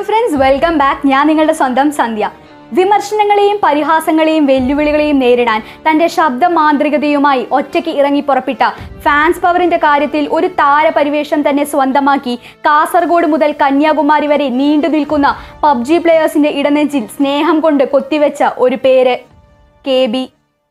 friends welcome back ഞാൻ നിങ്ങളുടെ സ്വന്തം സന്ധ്യ വിമർശനങ്ങളെയും പരിഹാസങ്ങളെയും വെല്ലുവിളികളെയും നേരിടാൻ തന്റെ ശബ്ദ മാന്ത്രികതയുമായി ഒറ്റയ്ക്ക് ഇറങ്ങി പുറപ്പെട്ട ഫാൻസ് പവറിന്റെ കാര്യത്തിൽ ഒരു താരപരിവേഷം തന്നെ സ്വന്തമാക്കി കാസർഗോഡ് മുതൽ കന്യാകുമാരി വരെ നീണ്ടു നിൽക്കുന്ന പബ്ജി പ്ലെയേഴ്സിന്റെ ഇടനെഞ്ചിൽ സ്നേഹം കൊണ്ട് കൊത്തിവെച്ച ഒരു പേര് കെ ബി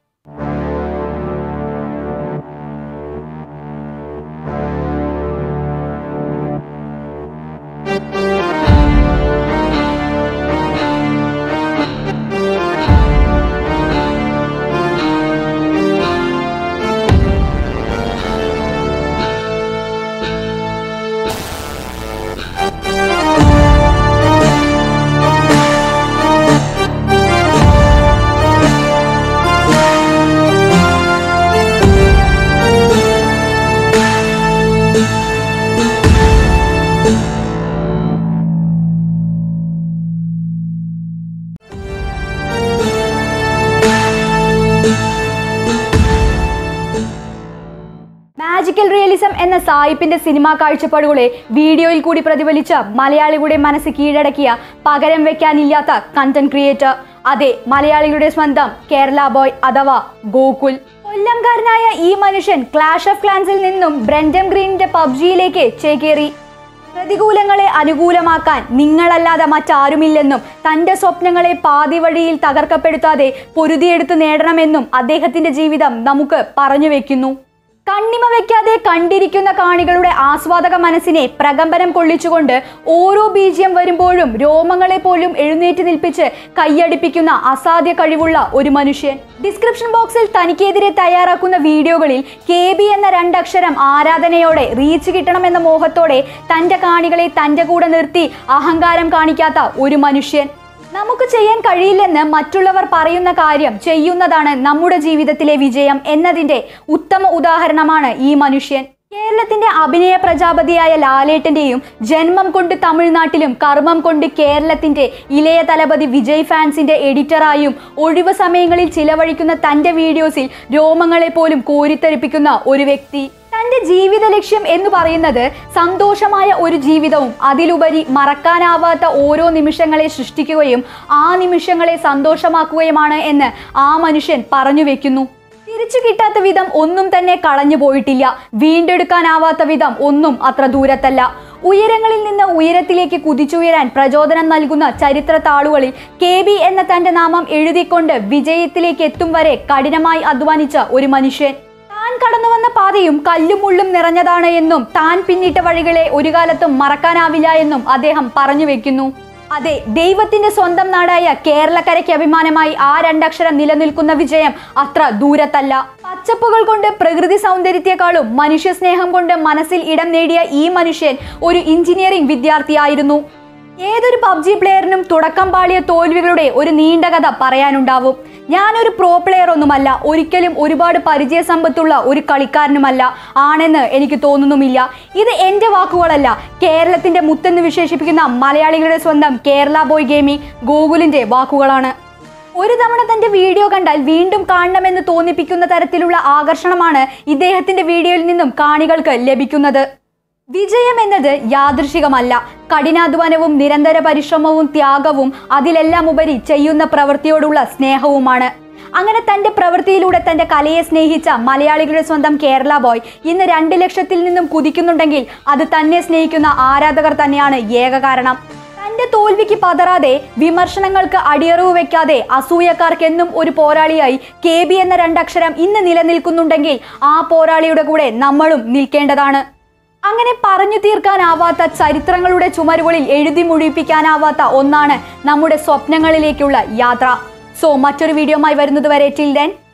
മാജിക്കൽ റിയലിസം എന്ന സായിപ്പിന്റെ സിനിമാ കാഴ്ചപ്പാടുകളെ വീഡിയോയിൽ കൂടി പ്രതിഫലിച്ച മലയാളികളുടെ മനസ്സ് കീഴടക്കിയ പകരം വെക്കാനില്ലാത്ത കണ്ടന്റ് ക്രിയേറ്റർ അതെ മലയാളികളുടെ സ്വന്തം കേരള ബോയ് അഥവാ ഗോകുൽ കൊല്ലംകാരനായ ഈ മനുഷ്യൻ ക്ലാഷ് ഓഫ് ക്ലാൻസിൽ നിന്നും ബ്രെൻഡം ഗ്രീനിന്റെ പബ്ജിയിലേക്ക് ചേക്കേറി പ്രതികൂലങ്ങളെ അനുകൂലമാക്കാൻ നിങ്ങളല്ലാതെ മറ്റാരുമില്ലെന്നും തന്റെ സ്വപ്നങ്ങളെ പാതി വഴിയിൽ തകർക്കപ്പെടുത്താതെ പൊരുതിയെടുത്ത് നേടണമെന്നും അദ്ദേഹത്തിന്റെ ജീവിതം നമുക്ക് പറഞ്ഞു വെക്കുന്നു കണ്ണിമ വെക്കാതെ കണ്ടിരിക്കുന്ന കാണികളുടെ ആസ്വാദക മനസ്സിനെ പ്രകമ്പനം കൊള്ളിച്ചുകൊണ്ട് ഓരോ ബീജിയം വരുമ്പോഴും രോമങ്ങളെ പോലും എഴുന്നേറ്റ് നിൽപ്പിച്ച് കൈയടിപ്പിക്കുന്ന അസാധ്യ കഴിവുള്ള ഒരു മനുഷ്യൻ ഡിസ്ക്രിപ്ഷൻ ബോക്സിൽ തനിക്കെതിരെ തയ്യാറാക്കുന്ന വീഡിയോകളിൽ കെ ബി എന്ന രണ്ടക്ഷരം ആരാധനയോടെ റീച്ച് കിട്ടണമെന്ന മോഹത്തോടെ തന്റെ കാണികളെ തന്റെ കൂടെ നിർത്തി അഹങ്കാരം കാണിക്കാത്ത ഒരു മനുഷ്യൻ നമുക്ക് ചെയ്യാൻ കഴിയില്ലെന്ന് മറ്റുള്ളവർ പറയുന്ന കാര്യം ചെയ്യുന്നതാണ് നമ്മുടെ ജീവിതത്തിലെ വിജയം എന്നതിന്റെ ഉത്തമ ഉദാഹരണമാണ് ഈ മനുഷ്യൻ കേരളത്തിന്റെ അഭിനയ പ്രജാപതിയായ ലാലേട്ടന്റെയും ജന്മം കൊണ്ട് തമിഴ്നാട്ടിലും കർമ്മം കൊണ്ട് കേരളത്തിന്റെ ഇളയ തലപതി വിജയ് ഫാൻസിന്റെ എഡിറ്ററായും ഒഴിവ് സമയങ്ങളിൽ ചിലവഴിക്കുന്ന തന്റെ വീഡിയോസിൽ രോമങ്ങളെ പോലും കോരിത്തെറിപ്പിക്കുന്ന ഒരു വ്യക്തി തന്റെ ജീവിത ലക്ഷ്യം എന്ന് പറയുന്നത് സന്തോഷമായ ഒരു ജീവിതവും അതിലുപരി മറക്കാനാവാത്ത ഓരോ നിമിഷങ്ങളെ സൃഷ്ടിക്കുകയും ആ നിമിഷങ്ങളെ സന്തോഷമാക്കുകയുമാണ് എന്ന് ആ മനുഷ്യൻ പറഞ്ഞു വെക്കുന്നു തിരിച്ചു കിട്ടാത്ത വിധം ഒന്നും തന്നെ കളഞ്ഞു പോയിട്ടില്ല വീണ്ടെടുക്കാനാവാത്ത വിധം ഒന്നും അത്ര ദൂരത്തല്ല ഉയരങ്ങളിൽ നിന്ന് ഉയരത്തിലേക്ക് കുതിച്ചുയരാൻ പ്രചോദനം നൽകുന്ന ചരിത്ര താളുകളിൽ കെ ബി എന്ന തന്റെ നാമം എഴുതിക്കൊണ്ട് വിജയത്തിലേക്ക് എത്തും വരെ കഠിനമായി അധ്വാനിച്ച ഒരു മനുഷ്യൻ താൻ കടന്നു വന്ന പാതയും കല്ലും മുള്ളും നിറഞ്ഞതാണ് എന്നും താൻ പിന്നിട്ട വഴികളെ ഒരു കാലത്തും മറക്കാനാവില്ല എന്നും അദ്ദേഹം പറഞ്ഞു വെക്കുന്നു അതെ ദൈവത്തിന്റെ സ്വന്തം നാടായ കേരളക്കരയ്ക്ക് അഭിമാനമായി ആ രണ്ടക്ഷരം നിലനിൽക്കുന്ന വിജയം അത്ര ദൂരത്തല്ല പച്ചപ്പുകൾ കൊണ്ട് പ്രകൃതി സൗന്ദര്യത്തെക്കാളും മനുഷ്യ സ്നേഹം കൊണ്ട് മനസ്സിൽ ഇടം നേടിയ ഈ മനുഷ്യൻ ഒരു എഞ്ചിനീയറിംഗ് വിദ്യാർത്ഥിയായിരുന്നു ഏതൊരു പബ്ജി പ്ലെയറിനും തുടക്കം പാളിയ തോൽവികളുടെ ഒരു നീണ്ട കഥ പറയാനുണ്ടാവും ഞാനൊരു പ്രോ പ്ലെയർ ഒന്നുമല്ല ഒരിക്കലും ഒരുപാട് പരിചയസമ്പത്തുള്ള ഒരു കളിക്കാരനുമല്ല ആണെന്ന് എനിക്ക് തോന്നുന്നുമില്ല ഇത് എൻ്റെ വാക്കുകളല്ല കേരളത്തിന്റെ മുത്തെന്ന് വിശേഷിപ്പിക്കുന്ന മലയാളികളുടെ സ്വന്തം കേരള ബോയ് ഗെയിമിംഗ് ഗോകുലിന്റെ വാക്കുകളാണ് ഒരു തവണ തന്റെ വീഡിയോ കണ്ടാൽ വീണ്ടും കാണണമെന്ന് തോന്നിപ്പിക്കുന്ന തരത്തിലുള്ള ആകർഷണമാണ് ഇദ്ദേഹത്തിന്റെ വീഡിയോയിൽ നിന്നും കാണികൾക്ക് ലഭിക്കുന്നത് വിജയം എന്നത് യാദൃശികമല്ല കഠിനാധ്വാനവും നിരന്തര പരിശ്രമവും ത്യാഗവും അതിലെല്ലാം ഉപരി ചെയ്യുന്ന പ്രവൃത്തിയോടുള്ള സ്നേഹവുമാണ് അങ്ങനെ തന്റെ പ്രവൃത്തിയിലൂടെ തന്റെ കലയെ സ്നേഹിച്ച മലയാളികളുടെ സ്വന്തം കേരള ബോയ് ഇന്ന് രണ്ട് ലക്ഷത്തിൽ നിന്നും കുതിക്കുന്നുണ്ടെങ്കിൽ അത് തന്നെ സ്നേഹിക്കുന്ന ആരാധകർ തന്നെയാണ് ഏക കാരണം തന്റെ തോൽവിക്ക് പതറാതെ വിമർശനങ്ങൾക്ക് അടിയറവ് വെക്കാതെ അസൂയക്കാർക്കെന്നും ഒരു പോരാളിയായി കെ ബി എന്ന രണ്ടക്ഷരം ഇന്ന് നിലനിൽക്കുന്നുണ്ടെങ്കിൽ ആ പോരാളിയുടെ കൂടെ നമ്മളും നിൽക്കേണ്ടതാണ് അങ്ങനെ പറഞ്ഞു തീർക്കാനാവാത്ത ചരിത്രങ്ങളുടെ ചുമരുകളിൽ എഴുതി മുഴിപ്പിക്കാനാവാത്ത ഒന്നാണ് നമ്മുടെ സ്വപ്നങ്ങളിലേക്കുള്ള യാത്ര സോ മറ്റൊരു വീഡിയോമായി വരുന്നത് വരെ ടിൽ ദെൻ